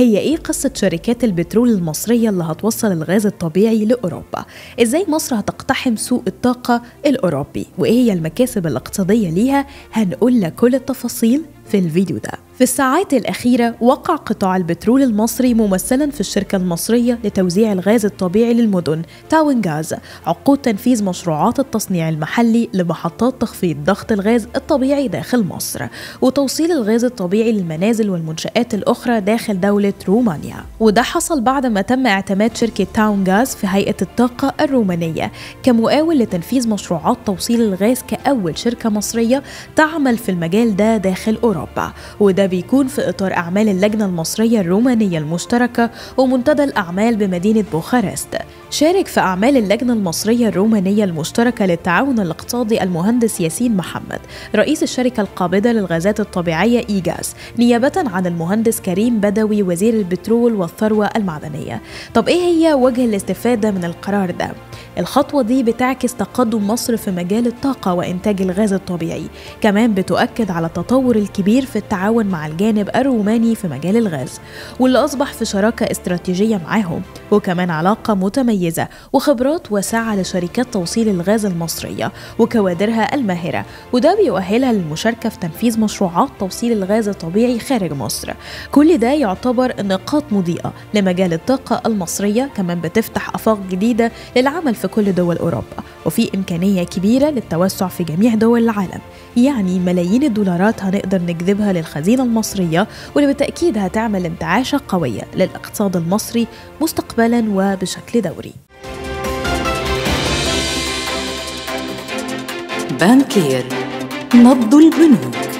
هي ايه قصة شركات البترول المصرية اللي هتوصل الغاز الطبيعي لأوروبا ازاي مصر هتقتحم سوق الطاقة الأوروبي وايه هي المكاسب الاقتصادية ليها هنقول لك كل التفاصيل في الفيديو ده في الساعات الأخيرة وقع قطاع البترول المصري ممثلا في الشركة المصرية لتوزيع الغاز الطبيعي للمدن تاون غاز عقود تنفيذ مشروعات التصنيع المحلي لمحطات تخفيض ضغط الغاز الطبيعي داخل مصر وتوصيل الغاز الطبيعي للمنازل والمنشآت الأخرى داخل دولة رومانيا وده حصل بعد ما تم اعتماد شركة تاون غاز في هيئة الطاقة الرومانية كمقاول لتنفيذ مشروعات توصيل الغاز كأول شركة مصرية تعمل في المجال ده داخل أوروبا وده بيكون في إطار أعمال اللجنة المصرية الرومانية المشتركة ومنتدى الأعمال بمدينة بوخارست شارك في أعمال اللجنة المصرية الرومانية المشتركة للتعاون الاقتصادي المهندس ياسين محمد رئيس الشركة القابضة للغازات الطبيعية إيجاز نيابة عن المهندس كريم بدوي وزير البترول والثروة المعدنية طب إيه هي وجه الاستفادة من القرار ده؟ الخطوة دي بتعكس تقدم مصر في مجال الطاقة وإنتاج الغاز الطبيعي كمان بتؤكد على التطور الكبير في التعاون مع الجانب الروماني في مجال الغاز واللي أصبح في شراكة استراتيجية معاهم وكمان علاقة متميزة وخبرات واسعة لشركات توصيل الغاز المصرية وكوادرها الماهرة وده بيؤهلها للمشاركة في تنفيذ مشروعات توصيل الغاز الطبيعي خارج مصر كل ده يعتبر نقاط مضيئة لمجال الطاقة المصرية كمان بتفتح آفاق جديدة للعمل في كل دول أوروبا وفي إمكانية كبيرة للتوسع في جميع دول العالم يعني ملايين الدولارات هنقدر نجذبها للخزينة المصرية واللي بالتأكيد هتعمل انتعاشة قوية للاقتصاد المصري مستقبلا وبشكل دوري بانكير نبض البنوك